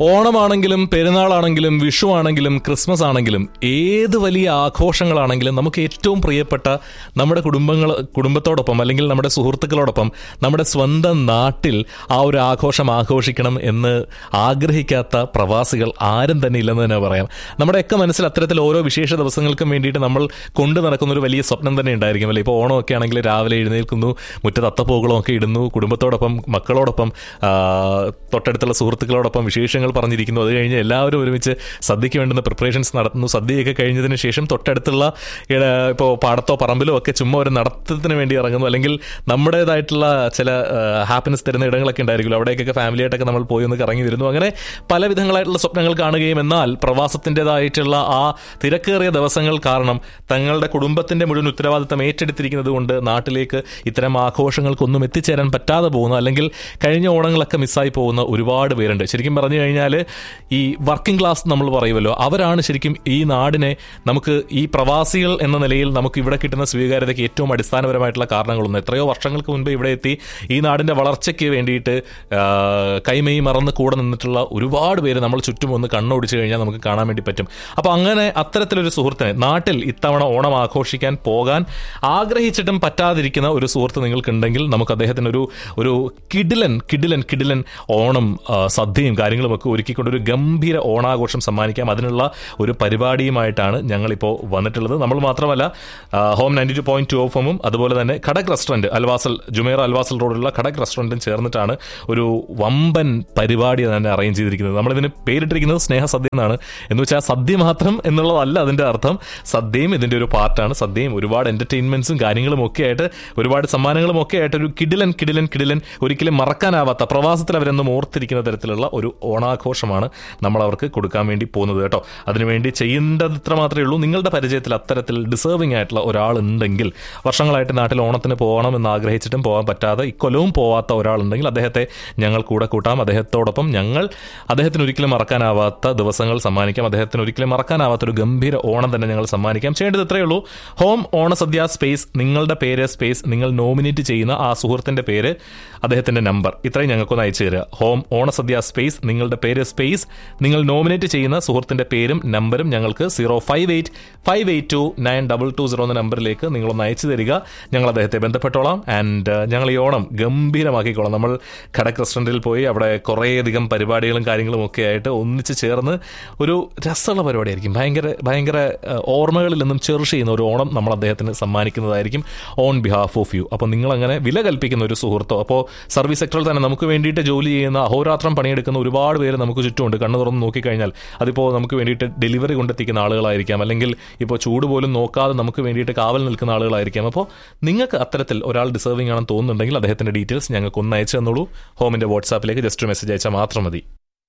ഓണമാണെങ്കിലും പെരുന്നാളാണെങ്കിലും വിഷു ആണെങ്കിലും ക്രിസ്മസ് ആണെങ്കിലും ഏത് വലിയ ആഘോഷങ്ങളാണെങ്കിലും നമുക്ക് ഏറ്റവും പ്രിയപ്പെട്ട നമ്മുടെ കുടുംബങ്ങൾ കുടുംബത്തോടൊപ്പം അല്ലെങ്കിൽ നമ്മുടെ സുഹൃത്തുക്കളോടൊപ്പം നമ്മുടെ സ്വന്തം നാട്ടിൽ ആ ഒരു ആഘോഷം ആഘോഷിക്കണം എന്ന് ആഗ്രഹിക്കാത്ത പ്രവാസികൾ ആരും തന്നെ ഇല്ലെന്ന് തന്നെ പറയാം നമ്മുടെയൊക്കെ മനസ്സിൽ അത്തരത്തിൽ ഓരോ വിശേഷ ദിവസങ്ങൾക്കും വേണ്ടിയിട്ട് നമ്മൾ കൊണ്ടു നടക്കുന്ന ഒരു വലിയ സ്വപ്നം തന്നെ ഉണ്ടായിരിക്കും അല്ലേ ഇപ്പോൾ ഓണമൊക്കെ ആണെങ്കിൽ രാവിലെ എഴുന്നേൽക്കുന്നു മുറ്റത്ത് അത്തപ്പൂക്കളും ഒക്കെ ഇടുന്നു കുടുംബത്തോടൊപ്പം മക്കളോടൊപ്പം ആ, തൊട്ടടുത്തുള്ള സുഹൃത്തുക്കളോടൊപ്പം വിശേഷങ്ങൾ പറഞ്ഞിരിക്കുന്നു അത് കഴിഞ്ഞ് എല്ലാവരും ഒരുമിച്ച് സദ്യയ്ക്ക് വേണ്ടുന്ന പ്രിപ്പറേഷൻസ് നടത്തുന്നു സദ്യയൊക്കെ കഴിഞ്ഞതിന് ശേഷം തൊട്ടടുത്തുള്ള ഇപ്പോൾ പാടത്തോ പറമ്പിലോ ഒക്കെ ചുമ്മാ ഒരു നടത്തത്തിന് വേണ്ടി ഇറങ്ങുന്നു അല്ലെങ്കിൽ നമ്മുടേതായിട്ടുള്ള ചില ഹാപ്പിനെസ് തരുന്ന ഇടങ്ങളൊക്കെ ഉണ്ടായിരിക്കുമല്ലോ അവിടേക്കൊക്കെ ഫാമിലിയായിട്ടൊക്കെ നമ്മൾ പോയി ഒന്ന് കറങ്ങി വരുന്നു അങ്ങനെ പല വിധങ്ങളായിട്ടുള്ള സ്വപ്നങ്ങൾ കാണുകയും എന്നാൽ പ്രവാസത്തിൻ്റെതായിട്ടുള്ള ആ തിരക്കേറിയ ദിവസങ്ങൾ കാരണം തങ്ങളുടെ കുടുംബത്തിന്റെ മുഴുവൻ ഉത്തരവാദിത്തം ഏറ്റെടുത്തിരിക്കുന്നത് കൊണ്ട് നാട്ടിലേക്ക് ഇത്തരം ആഘോഷങ്ങൾക്കൊന്നും എത്തിച്ചേരാൻ പറ്റാതെ പോകുന്ന അല്ലെങ്കിൽ കഴിഞ്ഞ ഓണങ്ങളൊക്കെ മിസ്സായി പോകുന്ന ഒരുപാട് പേരുണ്ട് ശരിക്കും പറഞ്ഞു കഴിഞ്ഞാൽ ഈ വർക്കിംഗ് ക്ലാസ് നമ്മൾ പറയുമല്ലോ അവരാണ് ശരിക്കും ഈ നാടിനെ നമുക്ക് ഈ പ്രവാസികൾ എന്ന നിലയിൽ നമുക്ക് ഇവിടെ കിട്ടുന്ന സ്വീകാര്യതയ്ക്ക് ഏറ്റവും അടിസ്ഥാനപരമായിട്ടുള്ള കാരണങ്ങളൊന്നും എത്രയോ വർഷങ്ങൾക്ക് മുൻപ് ഇവിടെ എത്തി ഈ നാടിന്റെ വളർച്ചയ്ക്ക് വേണ്ടിയിട്ട് ആ, കൈമൈ മറന്ന് കൂടെ നിന്നിട്ടുള്ള ഒരുപാട് പേര് നമ്മൾ ചുറ്റും ഒന്ന് കണ്ണോടിച്ചു കഴിഞ്ഞാൽ നമുക്ക് കാണാൻ വേണ്ടി പറ്റും അപ്പോൾ അങ്ങനെ അത്തരത്തിലൊരു സുഹൃത്തിനെ നാട്ടിൽ ഇത്തവണ ഓണം ആഘോഷിക്കാൻ പോകാൻ ആഗ്രഹിച്ചിട്ടും പറ്റാതിരിക്കുന്ന ഒരു സുഹൃത്ത് നിങ്ങൾക്കുണ്ടെങ്കിൽ നമുക്ക് അദ്ദേഹത്തിന് ഒരു ഒരു കിഡിലൻ കിഡിലൻ കിഡിലൻ ഓണം ആ, സദ്യയും കാര്യങ്ങളും ഒക്കെ ഒരുക്കിക്കൊണ്ട് ഒരു ഗംഭീര ഓണാഘോഷം സമ്മാനിക്കാം അതിനുള്ള ഒരു പരിപാടിയുമായിട്ടാണ് ഞങ്ങളിപ്പോൾ വന്നിട്ടുള്ളത് നമ്മൾ മാത്രമല്ല ആ, home ninety two point two F എമ്മും അതുപോലെ തന്നെ Khadak restaurant Al Wasl Jumeirah Al Wasl റോഡിലുള്ള ഖടക് റെസ്റ്റോറൻറ്റും ചേർന്നിട്ടാണ് ഒരു വമ്പൻ പരിപാടി തന്നെ അറേഞ്ച് ചെയ്തിരിക്കുന്നത് നമ്മളിതിന് പേരിട്ടിരിക്കുന്നത് സ്നേഹസദ്യ എന്നാണ് എന്ന് വെച്ചാൽ സദ്യ മാത്രം എന്നുള്ളതല്ല അതിൻ്റെ അർത്ഥം സദ്യയും ഇതിൻ്റെ ഒരു പാർട്ടാണ് സദ്യയും ഒരുപാട് എൻ്റർടൈൻമെൻറ്റ്സും കാര്യങ്ങളും ഒക്കെ ആയിട്ട് ഒരുപാട് സമ്മാനങ്ങളും ഒക്കെ ആയിട്ട് ഒരു കിടിലൻ കിടിലൻ കിടിലൻ ഒരിക്കലും മറക്കാനാവാത്ത പ്രവാസത്തിൽ അവരെന്നും ഓർത്തിരിക്കുന്ന തരത്തിലുള്ള ഒരു ഓണാഘോഷമാണ് നമ്മൾ അവർക്ക് കൊടുക്കാൻ വേണ്ടി പോകുന്നത് കേട്ടോ അതിനുവേണ്ടി ചെയ്യേണ്ടത് ഇത്ര മാത്രമേ ഉള്ളൂ നിങ്ങളുടെ പരിചയത്തിൽ അത്തരത്തിൽ ഡിസേർവിംഗ് ആയിട്ടുള്ള ഒരാളുണ്ടെങ്കിൽ വർഷങ്ങളായിട്ട് നാട്ടിൽ ഓണത്തിന് പോകണം എന്ന് ആഗ്രഹിച്ചിട്ടും പോകാൻ പറ്റാതെ ഇക്കൊല്ലവും പോവാത്ത ഒരാളുണ്ടെങ്കിൽ അദ്ദേഹത്തെ ഞങ്ങൾ കൂടെ കൂട്ടാം അദ്ദേഹത്തോടൊപ്പം ഞങ്ങൾ അദ്ദേഹത്തിന് ഒരിക്കലും മറക്കാനാവാത്ത ദിവസങ്ങൾ സമ്മാനിക്കാം അദ്ദേഹത്തിന് ഒരിക്കലും മറക്കാനാവാത്ത ഒരു ഗംഭീര ഓണം തന്നെ ഞങ്ങൾ സമ്മാനിക്കാം ചെയ്യേണ്ടത് ഇത്രയേ ഉള്ളൂ ഹോം ഓണസദ്യ സ്പേസ് നിങ്ങളുടെ പേര് സ്പേസ് നിങ്ങൾ നോമിനേറ്റ് ചെയ്യുന്ന ആ സുഹൃത്തിന്റെ പേര് അദ്ദേഹത്തിന്റെ നമ്പർ ഇത്രയും ഞങ്ങൾക്കൊന്ന് അയച്ചു തരിക ഹോം ഓണസദ്യ സ്പേസ് നിങ്ങളുടെ പേര് സ്പേസ് നിങ്ങൾ നോമിനേറ്റ് ചെയ്യുന്ന സുഹൃത്തിന്റെ പേരും നമ്പരും ഞങ്ങൾക്ക് zero five eight five eight two nine double two zero എന്ന നമ്പറിലേക്ക് നിങ്ങളൊന്ന് അയച്ചു തരിക ഞങ്ങൾ അദ്ദേഹത്തെ ബന്ധപ്പെട്ടോളാം ആൻഡ് ഞങ്ങൾ ഈ ഓണം ഗംഭീരമാക്കിക്കോളാം നമ്മൾ ഖടക് റെസ്റ്റോറൻറ്റിൽ പോയി അവിടെ കുറേയധികം പരിപാടികളും കാര്യങ്ങളും ഒക്കെ ആയിട്ട് ഒന്നിച്ച് ചേർന്ന് ഒരു രസമുള്ള പരിപാടിയായിരിക്കും ഭയങ്കര ഭയങ്കര ഏഹ്, ഓർമ്മകളിൽ നിന്നും ചെറുഷ് ചെയ്യുന്ന ഒരു ഓണം നമ്മൾ അദ്ദേഹത്തിന് സമ്മാനിക്കുന്നതായിരിക്കും ഓൺ ബിഹാഫ് ഓഫ് യു അപ്പോൾ നിങ്ങൾ അങ്ങനെ വില കൽപ്പിക്കുന്ന ഒരു സുഹൃത്തോ അപ്പോൾ സർവീസ് സെക്ടറിൽ തന്നെ നമുക്ക് വേണ്ടിയിട്ട് ജോലി ചെയ്യുന്ന അഹോരാത്രം പണിയെടുക്കുന്ന ഒരുപാട് പേര് നമുക്ക് ചുറ്റുമുണ്ട് കണ്ണു തുറന്ന് നോക്കിക്കഴിഞ്ഞാൽ അതിപ്പോൾ നമുക്ക് വേണ്ടിയിട്ട് ഡെലിവറി കൊണ്ടെത്തിക്കുന്ന ആളുകളായിരിക്കാം അല്ലെങ്കിൽ ഇപ്പോൾ ചൂട് പോലും നോക്കാതെ നമുക്ക് വേണ്ടിയിട്ട് കാവൽ നിൽക്കുന്ന ആളുകളായിരിക്കാം അപ്പോൾ നിങ്ങൾക്ക് അത്തരത്തിൽ ഒരാൾ ഡിസേർവിംഗ് ആണെന്ന് തോന്നുന്നുണ്ടെങ്കിൽ അദ്ദേഹത്തിന്റെ ഡീറ്റെയിൽസ് ഞങ്ങൾക്ക് ഒന്ന് അയച്ചു തന്നോളൂ ഹോമിന്റെ വാട്സാപ്പിലേക്ക് ജസ്റ്റ് മെസ്സേജ് അയച്ചാൽ മാത്രം മതി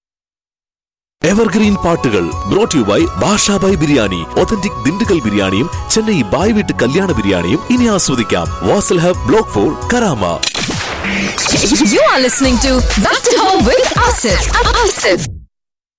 എവർഗ്രീൻ പാട്ടുകൾ brought you by Basha Bhai biryani authentic Dindigul ബിരിയാണിയും ചെന്നൈ ബായ് വീട്ട് കല്യാണ ബിരിയാണിയും ഇനി ആസ്വദിക്കാം Wasl hub block four Karama You are listening to Back to Home with Asif. Asif.